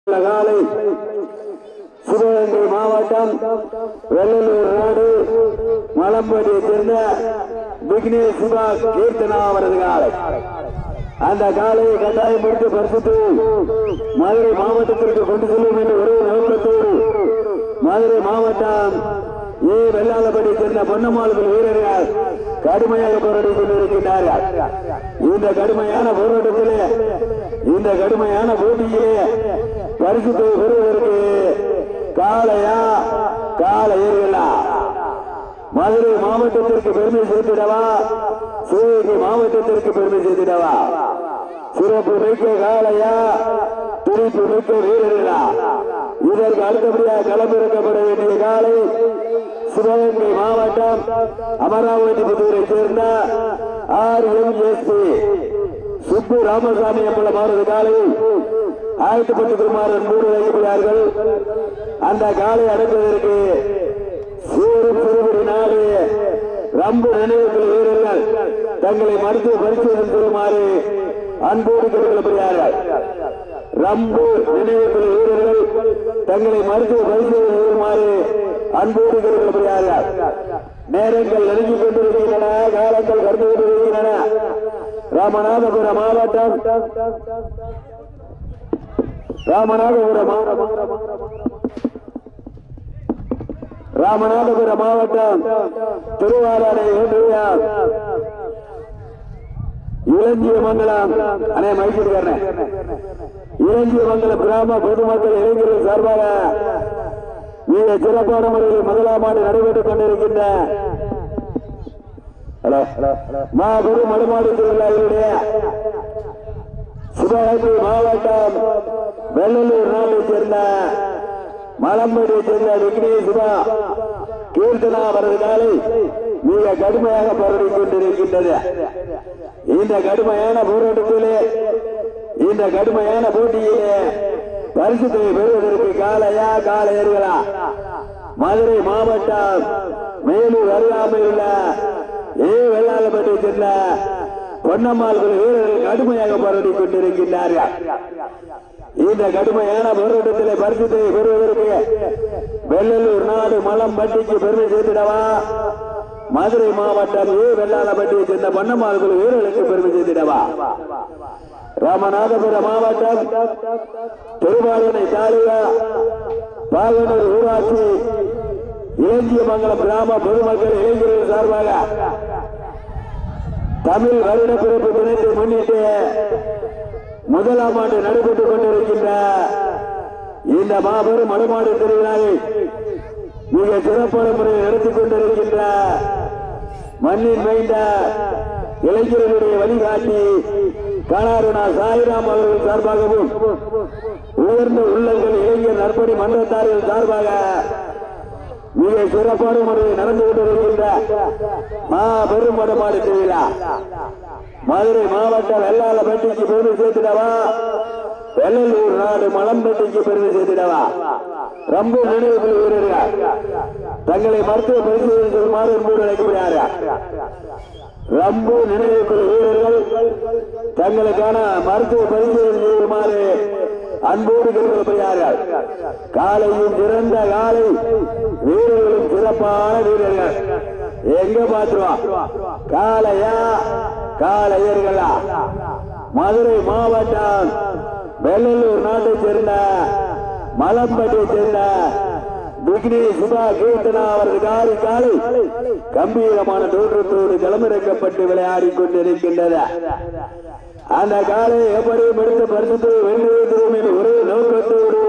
காலை சிவகங்கை மாவட்டம் வெள்ளலூர் நாடு மலம்படியை சேர்ந்த விக்னேஷ் சிவா கீர்த்தனா அவரது காலை அந்த காலையை கட்டாயம் முடித்து பரிசுத்து மதுரை மாவட்டத்திற்கு கொண்டு செல்லும் என்று ஒரே நோக்கத்தோடு மதுரை மாவட்டம் ஏ வெள்ளாளப்படி சேர்ந்த பொன்னம்மாளுகள் வீரர்கள் கடுமையாக போராடி கொண்டிருக்கின்றார்கள் இந்த கடுமையான போராட்டத்திலே இந்த கடுமையான போட்டியிலே பரிசுத்தை பெறுவதற்கு காளையா காளையர்களா மதுரை மாவட்டத்திற்கு பெருமை சேர்த்திடவா சிவகங்கை மாவட்டத்திற்கு பெருமை சேர்த்திடவா சிறப்பு மிக்க காளையா துடிப்பு மிக்க வீரர்களா இதற்கு அடுத்தபடியாக களமிறக்கப்பட வேண்டிய காலை சிவகங்கை மாவட்டம் அமராவதி புதூரை சேர்ந்த R M S Subbu Ramasamy Ambalam அவரது காலை ஆயிரத்தி பத்து குமாரன் மூன்று வைக்கப்படுகிறார்கள் அந்த காலை அடங்குவதற்கு சூறு சிறுபடி நாடு ரம்பு நினைவுகள் வீரர்கள் தங்களை மருத்துவ பரிசோதனை செய்யுமாறு அன்போடு கேட்டுக்கொள்ளப்படுகிறார்கள் ரம்பு நினைவுகள் வீரர்கள் தங்களை மருத்துவ பரிசோதனை செய்யுமாறு அன்போடு கேட்டுக்கொள்ளப்படுகிறார்கள் நேரங்கள் நெருங்கிக் கொண்டிருக்கின்றன காலங்கள் கடந்து கொண்டிருக்கின்றன ராமநாதபுரம் மாவட்டம் ராமநாதபுரம் மாவட்டம் ராமநாதபுரம் மாவட்டம் திருவாரூரை ஒன்றியம் இளஞ்சியமங்கலம் அண்ணே மைசூர்காரன் இளஞ்சியமங்கலம் கிராம பொதுமக்கள் இளைஞர்கள் சார்பாக மிக சிறப்பான முறையில் முதலாம் ஆண்டு நடைபெற்றுக் கொண்டிருக்கின்ற ஹலோ மாபெரும் மடுமாடு திருவிழாவினுடைய சிவகங்கை மாவட்டம் வெள்ளலூர் நாட்டைச் சேர்ந்த மலம்படியை சேர்ந்த விக்னேஷ் சிவா கீர்த்தனா அவரது காலை மிக கடுமையாக போராடிக் கொண்டிருக்கின்றது இந்த கடுமையான போராட்டத்திலே இந்த கடுமையான போட்டியிலே பரிசுத்தை பெறுவதற்கு காலையா காலையர்களா மதுரை மாவட்டம் மேலூர் அருகாமையில் உள்ள ஏ வெள்ளாளப்பட்டை சேர்ந்த பொன்னம்மாள் குழு வீரர்கள் கடுமையாக போராடிக் கொண்டிருக்கின்றார்கள் இந்த கடுமையான போராட்டத்திலே பரிசுத்தை பெறுவதற்கு வெள்ளலூர் நாடு மலம்பட்டிக்கு பெருமை சேர்த்திடவா மதுரை மாவட்டம் ஏ வெள்ளாளப்பட்டியை சேர்ந்த பொன்னம்மாள் குழு வீரர்களுக்கு பெருமை சேர்த்திடவா ராமநாதபுரம் மாவட்டம் திருவாரூரை தாலுகா பாகனூர் ஊராட்சி இளஞ்சியமங்கலம் கிராம பொதுமக்கள் இளைஞர்கள் சார்பாக தமிழ் வருட பிறப்பு தினத்தை முன்னிட்டு முதலாம் ஆண்டு நடைபெற்றுக் கொண்டிருக்கின்ற இந்த மாபெரும் மடுமாடு திருவிழாவை மிக சிறப்பான முறையில் நடத்திக் கொண்டிருக்கின்ற மண்ணின் மைந்த இளைஞர்களுடைய வழிகாட்டி காணாருணா சாய்ராம் அவர்கள் சார்பாகவும் உயர்ந்த உள்ளங்கள் இளைஞர் நற்பணி மன்றத்தார்கள் சார்பாக மிக சிறப்பான முறையில் நடந்து கொண்டிருக்கின்ற மாபெரும் மடமாடு திருவிழா மதுரை மாவட்டம் வெள்ளாளப்பட்டிக்கு பெருமை சேர்த்திடவா வெள்ளலூர் நாடு மலம்பட்டிக்கு பெருமை சேர்த்திடவா ரொம்ப நினைவுகள் வீரர்கள் தங்களை மருத்துவ பரிசோதனை செய்யுமாறு என்பது அழைக்கப்படுகிறார்கள் ரொம்ப நினைவுக்குள் வீரர்கள் தங்களுக்கான மருத்துவ பரிசோதனை செய்யுமாறு அன்போடு கேட்கப்படுகிறார்கள் காலையும் சிறந்த காலை வீரர்களும் சிறப்பான வீரர்கள் எங்க பாத்துருவோம் காலையா காலையர்களா மதுரை மாவட்டம் வெள்ளலூர் நாட்டைச் சேர்ந்த மலம்பட்டியை சேர்ந்த விக்னேஷ் சுபா கீர்த்தனா அவரது காலை காலை கம்பீரமான தோற்றத்தோடு களமிறக்கப்பட்டு விளையாடிக் கொண்டிருக்கின்றது அந்த காலை எப்படியும் எடுத்து பரிசுத்து வென்றிருக்கிறோம் என்ற ஒரே நோக்கத்தோடு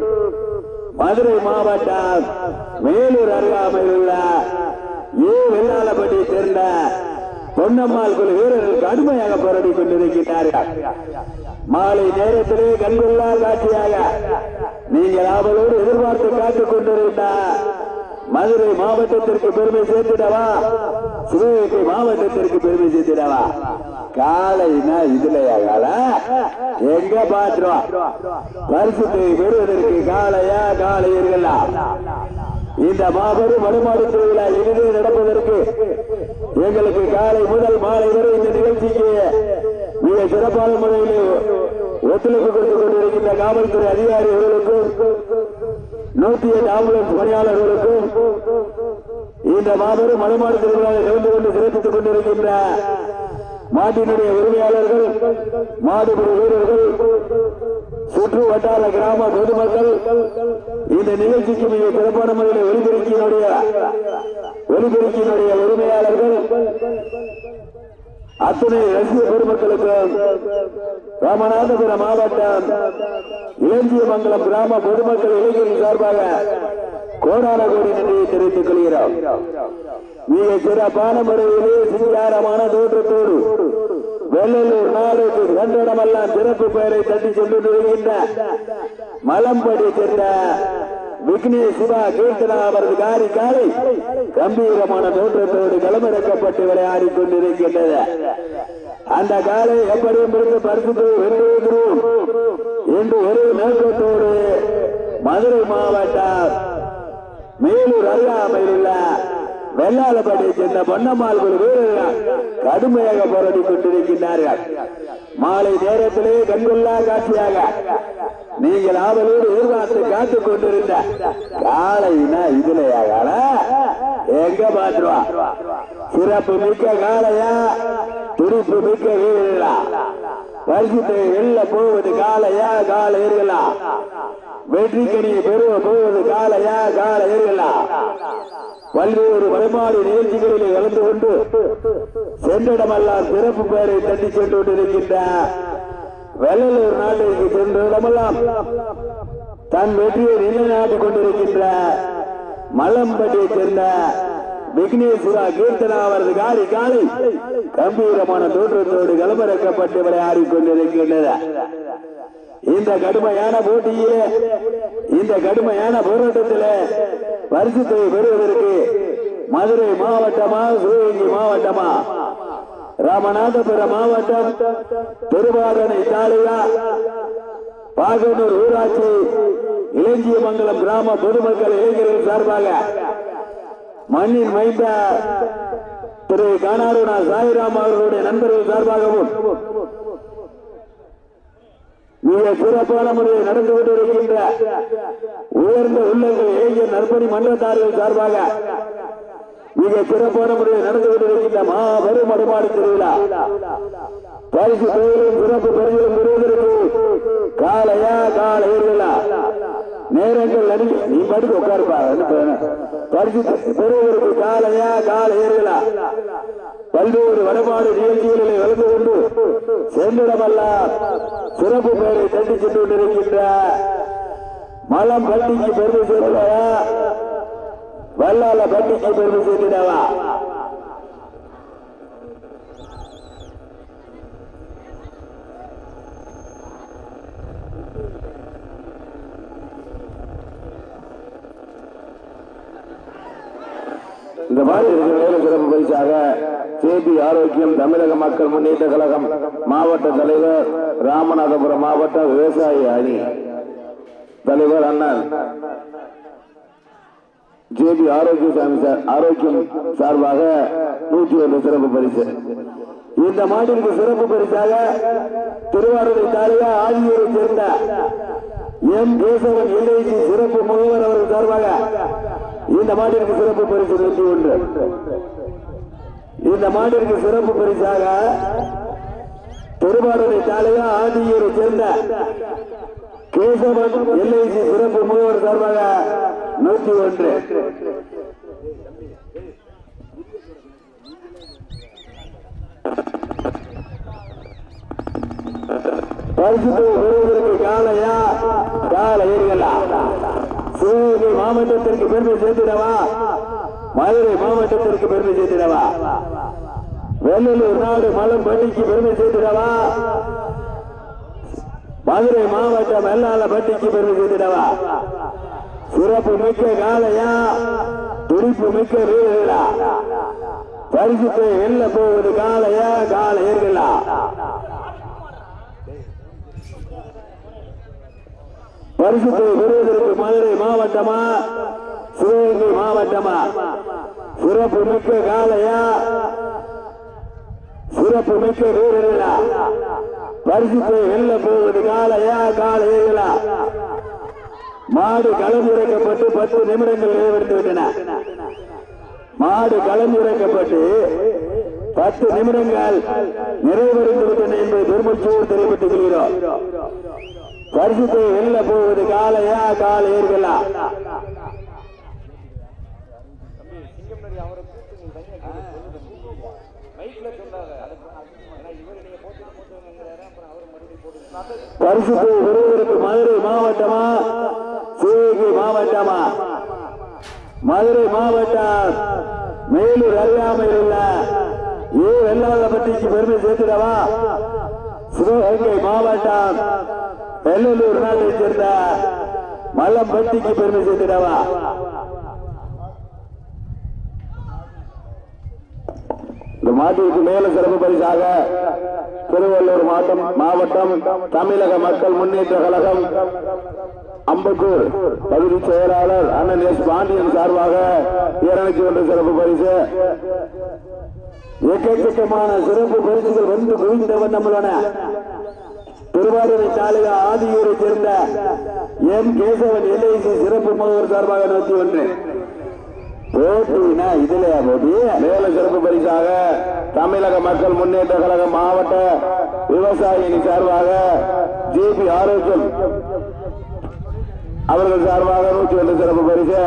மதுரை மாவட்டம் மேலூர் அருகாமையில் உள்ள ஏ வெள்ளாளப்பட்டியை சேர்ந்த பொன்னம்மாள் குழு வீரர்கள் கடுமையாக போராடி கொண்டிருக்கிறார்கள் மாலை நேரத்திலே கண்கொள்ளா காட்சியாக நீங்கள் அவளோடு எதிர்பார்த்து காத்துக் கொண்டிருந்த மதுரை மாவட்டத்திற்கு பெருமை சேர்த்திடவா சிவகங்கை மாவட்டத்திற்கு பெருமை சேர்த்திடவா காலைனா இதுலயா கால எங்க பாத்துறோம் பரிசுத்தை பெறுவதற்கு காலையா காலையர்களா இந்த மாபெரும் வடமாடு திருவிழா எளிதே நடப்பதற்கு எங்களுக்கு காலை முதல் மாலை வரை இந்த நிகழ்ச்சிக்கு மிக சிறப்பான முறையில் ஒத்துழைப்பு கொடுத்துக் கொண்டிருக்கின்ற காவல்துறை அதிகாரிகளுக்கும் நூத்தி எட்டு ஆம்புலன்ஸ் பணியாளர்களுக்கும் இந்த மாபெரும் மலைமாடு திருவிழாவை கலந்து கொண்டு சிறப்பித்துக் கொண்டிருக்கின்ற மாட்டினுடைய உரிமையாளர்கள் மாடுபிடி வீரர்கள் சுற்று வட்டார கிராம பொதுமக்கள் இந்த நிகழ்ச்சிக்கு மிக சிறப்பான முறையில் ஒலிபெருக்கியினுடைய ஒலிபெருக்கியினுடைய உரிமையாளர்கள் அத்துணை ரசிக பெருமக்களுக்கு ராமநாதபுரம் மாவட்டம் இளஞ்சியமங்கலம் கிராம பொதுமக்கள் இளைஞர்கள் சார்பாக கோடான கோடி நன்றியை தெரிவித்துக் கொள்கிறோம் மிக சிறப்பான முறையிலே சிங்காரமான தோற்றத்தோடு வெள்ளலூர் நாடுக்கு கண்டடமெல்லாம் சிறப்பு பெயரை தட்டி சென்று வருகின்ற மலம்படி சென்ற விக்னேஷ் சிவா கீர்த்தனா அவரது காரி காலை கம்பீரமான தோற்றத்தோடு களமிறக்கப்பட்டு விளையாடி கொண்டிருக்கின்றது அந்த காலை எப்படியும் இருந்து பரிசு வென்றுகிறோம் என்று ஒரே நோக்கத்தோடு மதுரை மாவட்டம் மேலூர் அருகாமையில் உள்ள வெள்ளாளப்பட்டியை சேர்ந்த பொன்னம்மாள் குழு வீரர்கள் கடுமையாக போராடி கொண்டிருக்கின்றார்கள் மாலை நேரத்திலே கண்கொள்ளா காட்சியாக நீங்கள் ஆவலோடு எதிர்பார்த்து காத்துக் கொண்டிருந்த காலைனா இதுலயாக எங்க பாத்துருவா சிறப்பு மிக்க காளையா துடிப்பு மிக்க வீரர்களா பரிசுத்தை வெளில போவது காளையா காலையர்களா வெற்றி கனியை பெறுவ போவது காலையா காலையர்களா பல்வேறு வழிபாடு நிகழ்ச்சிகளில் கலந்து கொண்டு சென்றிடமெல்லாம் சிறப்பு பெயரை தட்டி சென்று கொண்டிருக்கின்ற வெள்ளலூர் நாட்டிற்கு சென்ற இடமெல்லாம் தன் வெற்றியை நிலைநாட்டிக் கொண்டிருக்கின்ற மலம்பட்டியை சேர்ந்த விக்னேஸ்வரா கீர்த்தனா அவரது காரி காலை கம்பீரமான தோற்றத்தோடு களமிறக்கப்பட்டு விளையாடி கொண்டிருக்கின்றது இந்த கடுமையான போட்டியிலே இந்த கடுமையான போராட்டத்திலே பரிசுத்தை பெறுவதற்கு மதுரை மாவட்டமா சிவகங்கை மாவட்டமா ராமநாதபுரம் மாவட்டம் திருவாரணை தாலுகா பாகனூர் ஊராட்சி இளஞ்சியமங்கலம் கிராம பொதுமக்கள் இளைஞர்கள் சார்பாக மண்ணின் மைந்த திரு கானாருணா சாய்ராம் அவர்களுடைய நண்பர்கள் சார்பாகவும் மிக சிறப்பான முறையில் நடந்து கொண்டிருக்கின்ற உயர்ந்த உள்ளங்கள் இளைஞர் நற்பணி மன்றத்தார்கள் சார்பாக மிக சிறப்பான முறையில் நடந்து கொண்டிருக்கின்ற மாபெரும் மடுமாடு திருவிழா பரிசு பெயரும் சிறப்பு பரிசுகளும் பெறுவதற்கு காலையா காலையர்களா நேரங்கள் நடி நீ படுத்து உட்காருப்பா பரிசு பெறுவதற்கு காலையா காலையர்களா பல்வேறு வடபாடு நிகழ்ச்சிகளிலே கலந்து கொண்டு சென்றிடமெல்லாம் சிறப்பு பெயரை தட்டி சென்று கொண்டிருக்கின்ற மலம் பட்டிக்கு பெருமை சேர்ந்தவா வல்லால பட்டிக்கு பெருமை சேர்த்திடவா இந்த மாதிரி இருக்கிற சிறப்பு பரிசாக சேபி ஆரோக்கியம் தமிழக மக்கள் முன்னேற்ற கழகம் மாவட்ட தலைவர் ராமநாதபுரம் மாவட்ட விவசாய அணி தலைவர் அண்ணன் ஜேபி ஆரோக்கியசாமி சார் ஆரோக்கியம் சார்பாக நூற்றி ஒன்று சிறப்பு பரிசு இந்த மாட்டிற்கு சிறப்பு பரிசாக திருவாரூரை தாலுகா ஆகியோரை சேர்ந்த எம் கேசவன் எல்ஐசி சிறப்பு முகவர் அவர்கள் சார்பாக இந்த மாட்டிற்கு சிறப்பு பரிசு நூற்றி ஒன்று இந்த மாட்டிற்கு சிறப்பு பரிசாக திருவாரூரை தாலுகா ஆதியூரை சேர்ந்த கேசவன் எல்ஐசி சிறப்பு முகவர் சார்பாக நூற்றி ஒன்று பரிசுத்தை பெறுவதற்கு காலையா காலையர்களா சிவகங்கை மாவட்டத்திற்கு பெருமை சேர்த்திடவா மதுரை மாவட்டத்திற்கு பெருமை சேர்த்திடவா வெள்ளலூர் நாடு மலம் பட்டிக்கு பெருமை சேர்த்திடவா மதுரை மாவட்டம் வெள்ளாள பட்டிக்கு பெருமை சேர்த்திடவா சிறப்பு மிக்க காலையா துடிப்பு மிக்க வீரர்களா பரிசுத்தை வெல்ல போவது காலையா காலையர்களா பரிசுத்தை பெறுவதற்கு மதுரை மாவட்டமா சிவகங்கை மாவட்டமா சிறப்பு மிக்க காலையா சிறப்பு மிக்க வீரர்களா பரிசுத்தை வெல்ல போவது காலையா காலையா மாடு களமிறக்கப்பட்டு பத்து நிமிடங்கள் நிறைவடைந்து விட்டன மாடு களமிறக்கப்பட்டு பத்து நிமிடங்கள் நிறைவடைந்து விட்டன என்பதை பெருமச்சோடு தெரிவித்துக் கொள்கிறோம் பரிசுத்தை வெல்ல போவது காலையா காலையர்களா பரிசுத்தை பெறுவதற்கு மதுரை மாவட்டமா சிவகங்கை மாவட்டமா மதுரை மாவட்டம் மேலூர் அருகாமையில் உள்ள ஏ வெள்ளாளப்பட்டிக்கு பெருமை சேர்த்திடவா சிவகங்கை மாவட்டம் வெள்ளலூர் நாட்டைச் சேர்ந்த மல்லம்பட்டிக்கு பெருமை சேர்த்திடவா இந்த மாட்டிற்கு மேல சிறப்பு பரிசாக திருவள்ளூர் மாவட்டம் மாவட்டம் தமிழக மக்கள் முன்னேற்ற கழகம் அம்பத்தூர் பகுதி செயலாளர் அண்ணன் எஸ் பாண்டியன் சார்பாக இருநூத்தி ஒன்று சிறப்பு பரிசு எக்கச்சக்கமான சிறப்பு பரிசுகள் வந்து குவிந்தவன் நம்மளோட திருவாரூரை தாலுகா ஆதியூரை சேர்ந்த எம் கேசவன் எல்ஐசி சிறப்பு முகவர் சார்பாக நூத்தி ஒன்று போட்டினா இதுலயா போட்டி மேல சிறப்பு பரிசாக தமிழக மக்கள் முன்னேற்ற கழகம் மாவட்ட விவசாய அணி சார்பாக ஜிபி ஆரோக்கியம் அவர்கள் சார்பாக நூற்றி ஒன்று சிறப்பு பரிசு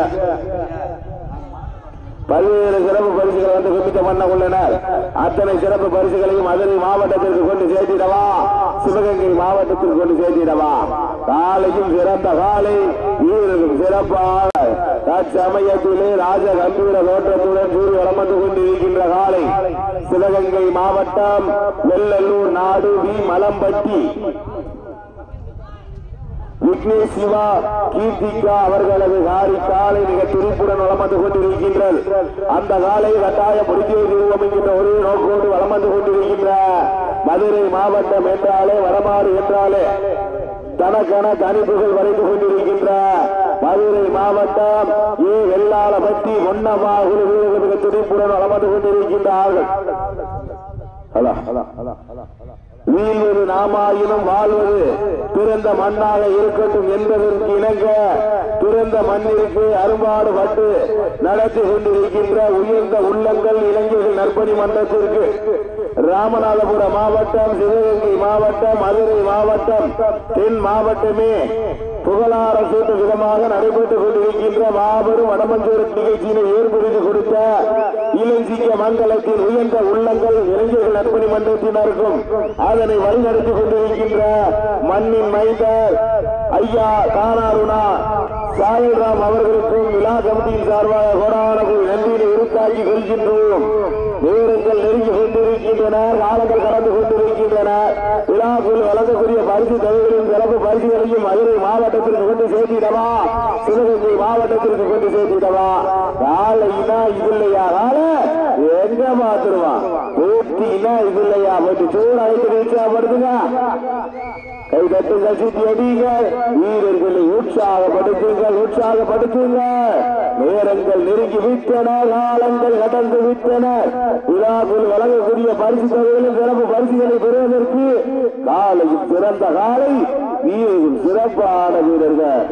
பல்வேறு சிறப்பு பரிசுகள் வந்து குவித்த பண்ண உள்ளனர் அத்தனை சிறப்பு பரிசுகளையும் மதுரை மாவட்டத்திற்கு கொண்டு சேர்த்திடவா சிவகங்கை மாவட்டத்திற்கு கொண்டு சேர்த்திடவா காலையும் சிறந்த காலை வீரரும் சிறப்பாக தற்சமயத்திலே ராஜ கம்பீர தோற்றத்துடன் சூரிய வளம் வந்து கொண்டிருக்கின்ற காலை சிவகங்கை மாவட்டம் வெள்ளலூர் நாடு வி மலம்பட்டி விக்னேஷ் சிவா கீர்த்திகா அவர்களது காரி காலை மிக துடிப்புடன் வளம் வந்து கொண்டிருக்கின்றது அந்த காலை கட்டாயம் முடிக்க தீர்வோம் என்கின்ற ஒரே நோக்கோடு வளம் வந்து கொண்டிருக்கின்ற மதுரை மாவட்டம் என்றாலே வரமாறு என்றாலே தனக்கென தனிப்புகள் வரைந்து கொண்டிருக்கின்ற மதுரை மாவட்டம் ஏ வெள்ளாளபட்டி ஒன்னமா வீரர்கள் மிக துடிப்புடன் வளம் வந்து கொண்டிருக்கின்றார்கள் ஹலோ ஹலோ ஹலோ ஹலோ வீழ்வது நாமாயினும் வாழ்வது பிறந்த மண்ணாக இருக்கட்டும் என்பதற்கு இணங்க பிறந்த மண்ணிற்கு அரும்பாடுபட்டு நடத்தி கொண்டிருக்கின்ற உயர்ந்த உள்ளங்கள் இளைஞர்கள் நற்பணி மன்றத்திற்கு ராமநாதபுரம் மாவட்டம் சிவகங்கை மாவட்டம் மதுரை மாவட்டம் தென் மாவட்டமே புகழார சூட்டு விதமாக நடைபெற்றுக் கொண்டிருக்கின்ற மாபெரும் வடமஞ்சூர் நிகழ்ச்சியினை ஏற்படுத்தி கொடுத்த இளஞ்சிக்க மங்கலத்தின் உயர்ந்த உள்ளங்கள் இளைஞர்கள் நற்பணி மன்றத்தினருக்கும் அதனை வழிநடத்திக் கொண்டிருக்கின்ற மண்ணின் மைந்தர் ஐயா கானாருணா சாயல்ராம் அவர்களுக்கும் விழா கமிட்டியின் சார்பாக கோடான கோடி நன்றியை உருத்தாக்கி கொள்கின்றோம் நேரங்கள் நெருங்கி கொண்டிருக்கின்றன காலங்கள் கடந்து கொண்டிருக்கின்றன விழாக்குள் வழங்கக்கூடிய பரிசு தொகைகளின் சிறப்பு பரிசுகளையும் மதுரை மாவட்டத்திற்கு கொண்டு சேர்த்திடவா சிவகங்கை மாவட்டத்திற்கு கொண்டு சேர்த்திடவா காலைனா இது இல்லையா காலை எங்க பாத்துருவான் போட்டினா இது இல்லையா போட்டு சூடு அழைத்து நிச்சயப்படுத்துங்க கை தட்டு கசித்து அடிங்க வீரர்களை உற்சாகப்படுத்துங்கள் உற்சாகப்படுத்துங்கள் நேரங்கள் நெருங்கி விட்டன காலங்கள் கடந்து விட்டன விழாக்குள் வழங்கக்கூடிய பரிசு தொகையிலும் சிறப்பு பரிசுகளை பெறுவதற்கு காலையும் சிறந்த காலை வீரர்கள் சிறப்பான வீரர்கள்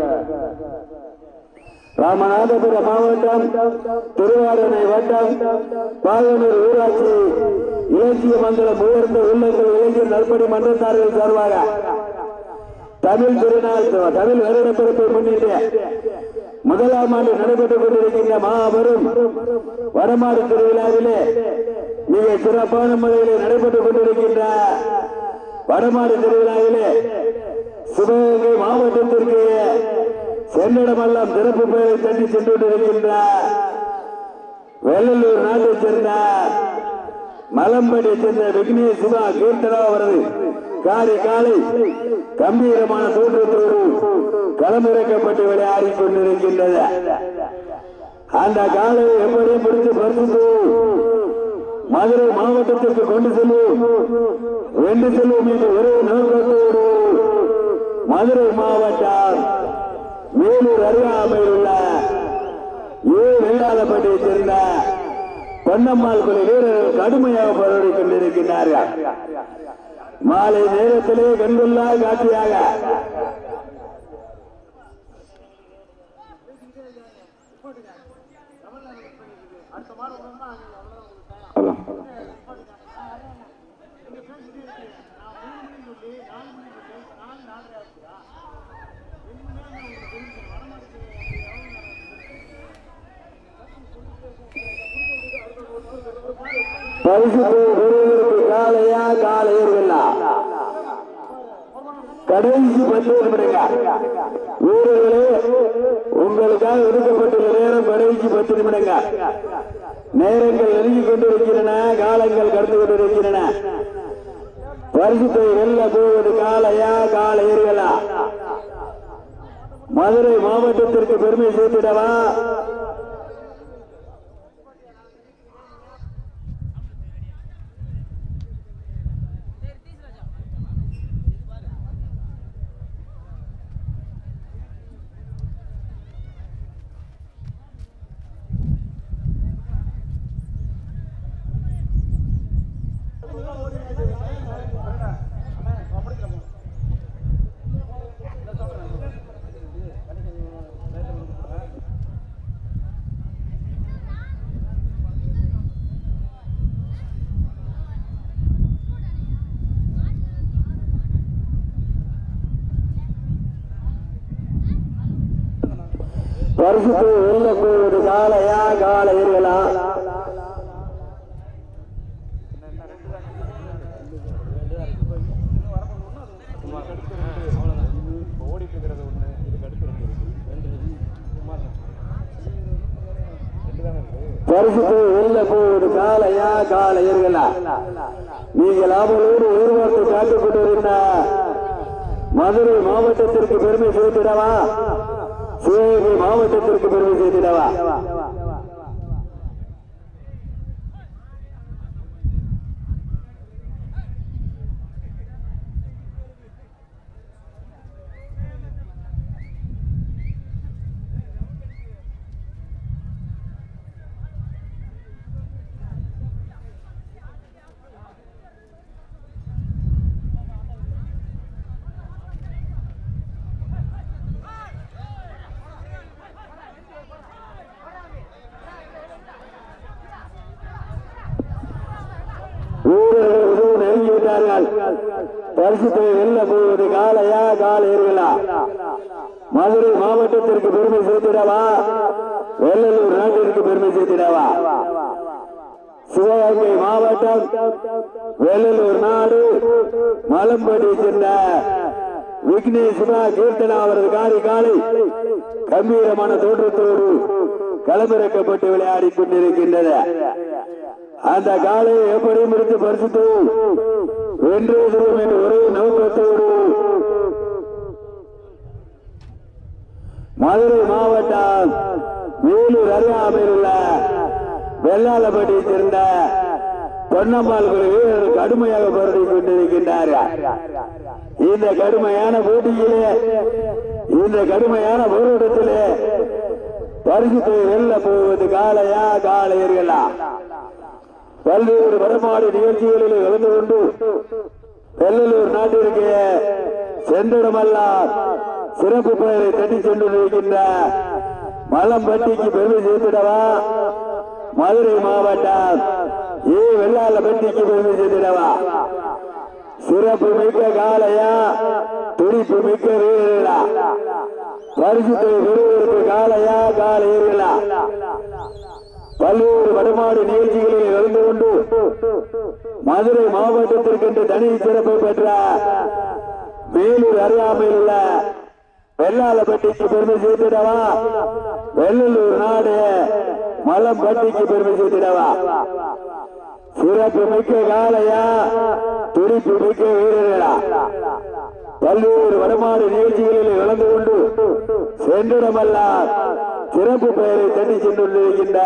ராமநாதபுரம் மாவட்டம் திருவாரூரை வட்டம் பாகனூர் ஊராட்சி இலக்கிய மண்டலம் உயர்ந்த உள்ளங்கள் இளைஞர் நற்பணி மன்றத்தார்கள் சார்பாக தமிழ் திருநாள் தமிழ் வருடப்பிறப்பை முன்னிட்டு முதலாம் ஆண்டு நடைபெற்றுக் கொண்டிருக்கின்ற மாபெரும் வடமாடு திருவிழாவிலே மிக சிறப்பான முறையிலே நடைபெற்றுக் கொண்டிருக்கின்ற வடமாடு திருவிழாவிலே சிவகங்கை மாவட்டத்திற்கு சென்னிடமெல்லாம் சிறப்பு பெயரை தட்டி சென்று கொண்டிருக்கின்ற வெள்ளலூர் நாட்டைச் சேர்ந்த மலம்படியை சேர்ந்த விக்னேஷ் சிவா கீர்த்தனா அவரது காலை காலை கம்பீரமான தோற்றத்தோடு களமிறக்கப்பட்டு விளையாடி கொண்டிருக்கின்றது அந்த காலை எப்படி பிடித்து பறித்து மதுரை மாவட்டத்திற்கு கொண்டு செல்வோம் வென்று செல்வோம் என்ற ஒரே நோக்கத்தோடு மதுரை மாவட்டம் மேலூர் அருகாமையில் உள்ள ஏ வெள்ளாளப்பட்டியை சேர்ந்த பொன்னம்மாள் குழு வீரர்கள் கடுமையாக போராடி கொண்டிருக்கிறார்கள் மாலை நேரத்திலே கண்கொள்ளா காட்சியாக பரிசு பெறுவதற்கு காலையா காலையர்களா கடைசி பத்து நிமிடங்க வீரர்களே உங்களுக்காக ஒதுக்கப்பட்டுள்ள நேரம் கடைசி பத்து நிமிடங்க நேரங்கள் நெருங்கி கொண்டிருக்கின்றன காலங்கள் கடந்து கொண்டிருக்கின்றன பரிசுத்தை வெல்ல போவது காலையா காலையர்களா மதுரை மாவட்டத்திற்கு பெருமை சேர்த்திடவா பரிசுத்தை வெல்ல போவது காலையா காலையர்களா பரிசுத்தை வெல்ல போவது காலையா காலையர்களா நீங்கள் அவளோடு எதிர்பார்த்து காத்துக் கொண்டிருந்த மதுரை மாவட்டத்திற்கு பெருமை சேர்த்திடவா சிவகங்கை மாவட்டத்திற்கு பெருமை சேர்த்திடவா வீரர்கள் மிகவும் நெருங்கி விட்டார்கள் பரிசுத்தை வெல்ல போவது காலையா காலையர்களா மதுரை மாவட்டத்திற்கு பெருமை சேர்த்திடவா வெள்ளலூர் நாட்டிற்கு பெருமை சேர்த்திடவா சிவகங்கை மாவட்டம் வெள்ளலூர் நாடு மலம்படி சென்ற விக்னேஸ்வரா கீர்த்தனா அவரது காரி காலை கம்பீரமான தோற்றத்தோடு களமிறக்கப்பட்டு விளையாடிக் கொண்டிருக்கின்றது அந்த காலை எப்படி முடித்து பரிசுத்து வென்றே தரும் என்ற ஒரே நோக்கத்தோடு மதுரை மாவட்டம் வேலூர் அருகாமையில் உள்ள வெள்ளாளப்பட்டியை சேர்ந்த பொன்னம்மாள் குழு வீரர்கள் கடுமையாக போராடி கொண்டிருக்கின்றார்கள் இந்த கடுமையான போட்டியிலே இந்த கடுமையான போராட்டத்திலே பரிசுத்தை வெல்ல போவது காலையா காலையர்களா பல்வேறு வடமாடு நிகழ்ச்சிகளில் கலந்து கொண்டு வெள்ளலூர் நாட்டிற்கு சென்றிடமல்லாம் சிறப்பு பெயரை தட்டி சென்று இருக்கின்ற மலம்பட்டிக்கு பெருமை சேர்த்திடவா மதுரை மாவட்டம் ஏ வெள்ளாளப்பட்டிக்கு பெருமை சேர்த்திடவா சிறப்பு மிக்க காலையா துடிப்பு மிக்க வீரர்களா பரிசுத்தை பெறுவதற்கு காலையா காலையர்களா பல்வேறு வடமாடு நிகழ்ச்சிகளில் கலந்து கொண்டு மதுரை மாவட்டத்திற்கென்று தனி சிறப்பு பெற்ற வேலூர் அருகாமையில் உள்ள வெள்ளாளப்பட்டிக்கு பெருமை சேர்த்திடவா வெள்ளலூர் நாடு மலம்பட்டிக்கு பெருமை சேர்த்திடவா சிறப்பு மிக்க காலையா துடிப்பு மிக்க வீரர்களா பல்வேறு வடமாடு நிகழ்ச்சிகளில் கலந்து கொண்டு சென்றிடமல்லாம் சிறப்பு பெயரை தட்டி சென்றுள்ளிருக்கின்ற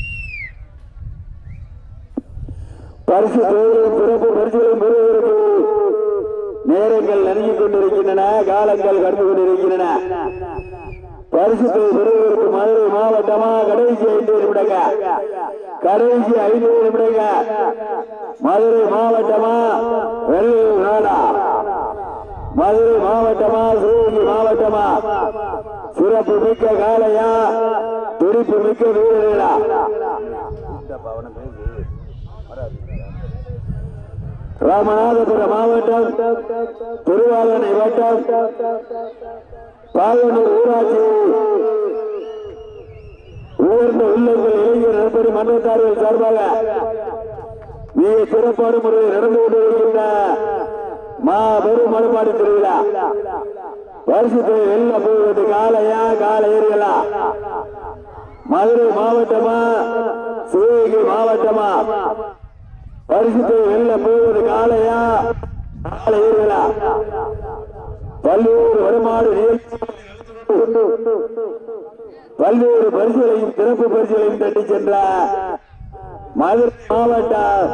பரிசு தேவையும் சிறப்பு பரிசுகளையும் பெறுவதற்கு நேரங்கள் நெருங்கிக் கொண்டிருக்கின்றன காலங்கள் கடந்து கொண்டிருக்கின்றன பரிசுத்தை பெறுவதற்கு மதுரை மாவட்டமா கடைசி ஐந்து நிமிடங்க கடைசி ஐந்து நிமிடங்க மதுரை மாவட்டமா வெள்ளூர் நாடா மதுரை மாவட்டமா சிவகங்கை மாவட்டமா சிறப்பு மிக்க காலையா துடிப்பு மிக்க வீரர்களா ராமநாதபுரம் மாவட்டம் திருவாரூரை வட்டம் பாலனூர் ஊராட்சி உயர்ந்த உள்ளங்கள் இளைஞர் நண்பர் மன்றத்தார்கள் சார்பாக மிக சிறப்பான முறையில் நடந்து கொண்டிருக்கின்ற மாபெரும் மறுபாடு திருவிழா பரிசுத்தை வெல்ல போவது காலையா காலையர்களா மதுரை மாவட்டமா சிவகங்கை மாவட்டமா பரிசுத்தை வெல்ல போவது காலையா காலையர்களா பல்வேறு வருமாறு நிகழ்ச்சி பல்வேறு பரிசுகளையும் சிறப்பு பரிசுகளையும் தட்டி சென்ற மதுரை மாவட்டம்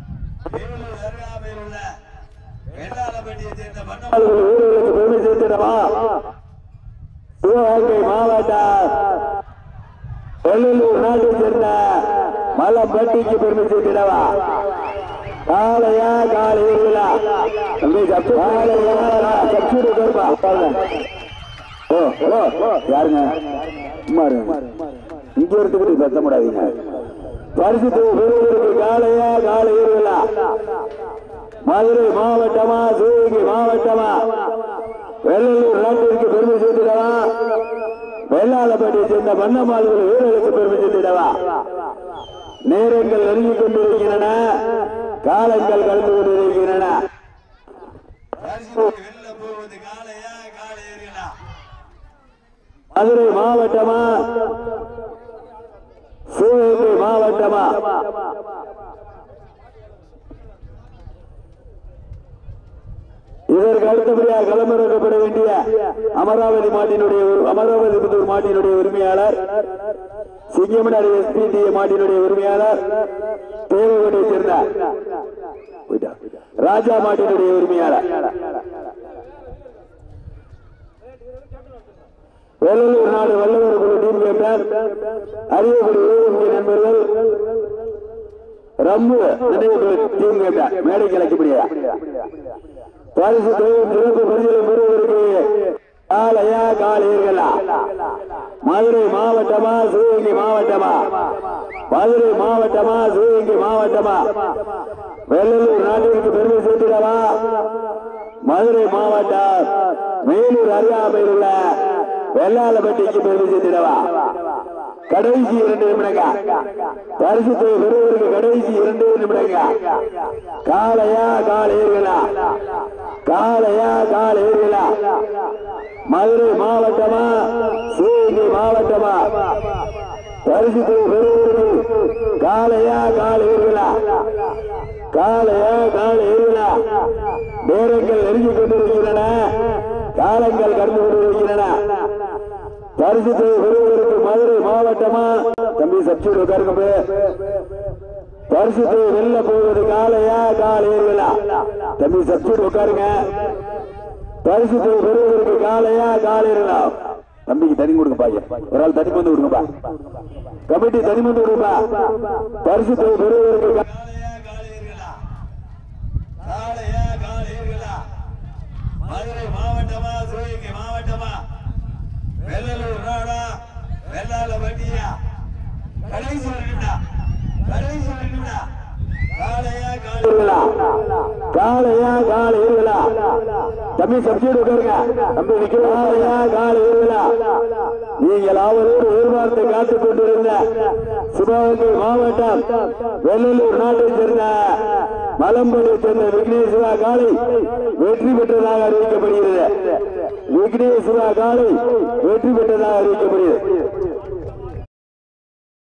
அவர்கள் ஊர்களுக்கு பெருமை சேர்த்திடவா சிவகங்கை மாவட்டம் வெள்ளலூர் நாட்டை சேர்ந்த மலம்பட்டிக்கு பெருமை சேர்த்திடவா காலையா காலையா தம்பி சப்பு காலையா சப்சூடு கருப்பா ஓ ஓ யாருங்க சும்மா இருங்க இங்க எடுத்துக்கிட்டு பேச முடியாதீங்க பரிசு பெறுவதற்கு காலையா காலையா மதுரை மாவட்டமா சிவகங்கை மாவட்டமா வெள்ளலூர் நாட்டிற்கு பெருமை சேர்த்திடவா வெள்ளாளப்பட்டியை சேர்ந்த மன்னமாள்கள் வீரர்களுக்கு பெருமை சேர்த்திடவா நேரங்கள் நெருங்கிக் கொண்டிருக்கின்றன காலங்கள் கலந்து கொண்டிருக்கின்றன மதுரை மாவட்டமா சிவகங்கை மாவட்டமா இதற்கு அடுத்தபடியாக களமிறக்கப்பட வேண்டிய அமராவதி மாட்டினுடைய ஒரு- அமராவதி புத்தூர் மாட்டினுடைய உரிமையாளர் சிங்கமனாடி எஸ்பிடி மாட்டினுடைய உரிமையாளர் தேவகோட்டை சேர்ந்த போயிட்டா. ராஜா மாட்டினுடைய உரிமையாளர் வெள்ளலூர் நாடு வல்லவர் குழு டீம் கேப்டன் அரியக்குடி ஏழுமுக நண்பர்கள் ரம்மு நினைவு டீம் கேப்டன் மேடைக்கு அழைக்கப்படியா பரிசு தெய்வம் சிறப்பு பரிசுகளை பெறுவதற்கு காலையா காலையர்களா மதுரை மாவட்டமா சிவகங்கை மாவட்டமா மதுரை மாவட்டமா சிவகங்கை மாவட்டமா வெள்ளலூர் நாட்டிற்கு பெருமை சேர்த்திடவா மதுரை மாவட்டம் மேலூர் அருகாமையில் உள்ள வெள்ளாளப்பட்டிக்கு பெருமை சேர்த்திடவா கடைசி இரண்டு நிமிடங்க பரிசுத்தை பெறுவதற்கு கடைசி இரண்டு நிமிடங்க காலையா காலையர்களா காலையா காலையர்களா மதுரை மாவட்டமா சிவகங்கை மாவட்டமா பரிசுத்தை பெறுவதற்கு காலையா காலையர்களா காலையா காலையர்களா நேரங்கள் நெருங்கிக் கொண்டிருக்கின்றன காலங்கள் கடந்து கொண்டிருக்கின்றன பரிசுத்தை பெறுவதற்கு மதுரை மாவட்டமா தம்பி சப்சூட் உட்காருங்க பரிசுத்தை வெல்ல போவது காலையா காலையர்களா தம்பி சப்சூட் உட்காருங்க பரிசுத்தை பெறுவதற்கு காலையா காலையர்களா தம்பிக்கு தனி கொடுங்க பாய்ய ஒரு ஆள் தனி வந்து கொடுங்கப்பா கமிட்டி தனி வந்து கொடுப்பா பரிசுத்தை பெறுவதற்கு கா- காளையா காளையர்களா மதுரை மாவட்டமா சிவகங்கை மாவட்டமா வெள்ளலூர் நாடா வெள்ளால வட்டியா கடைசி ஒரு நிமிடம் கடைசி ஒரு நிமிடம் காளையா காளை காலையர்களா காலையா காலையர்களா தம்பி சப்ஜெக்ட் உட்காருங்க தம்பி நிக்கலாம் காலையா காலையர்களா நீங்கள் அவரோடு எதிர்பார்த்து காத்துக் கொண்டிருந்த சிவகங்கை மாவட்டம் வெள்ளலூர் நாட்டை சேர்ந்த மலம்படியை சேர்ந்த விக்னேஸ்வரா காலை வெற்றி பெற்றதாக அறிவிக்கப்படுகிறது விக்னேஸ்வரா காலை வெற்றி பெற்றதாக அறிவிக்கப்படுகிறது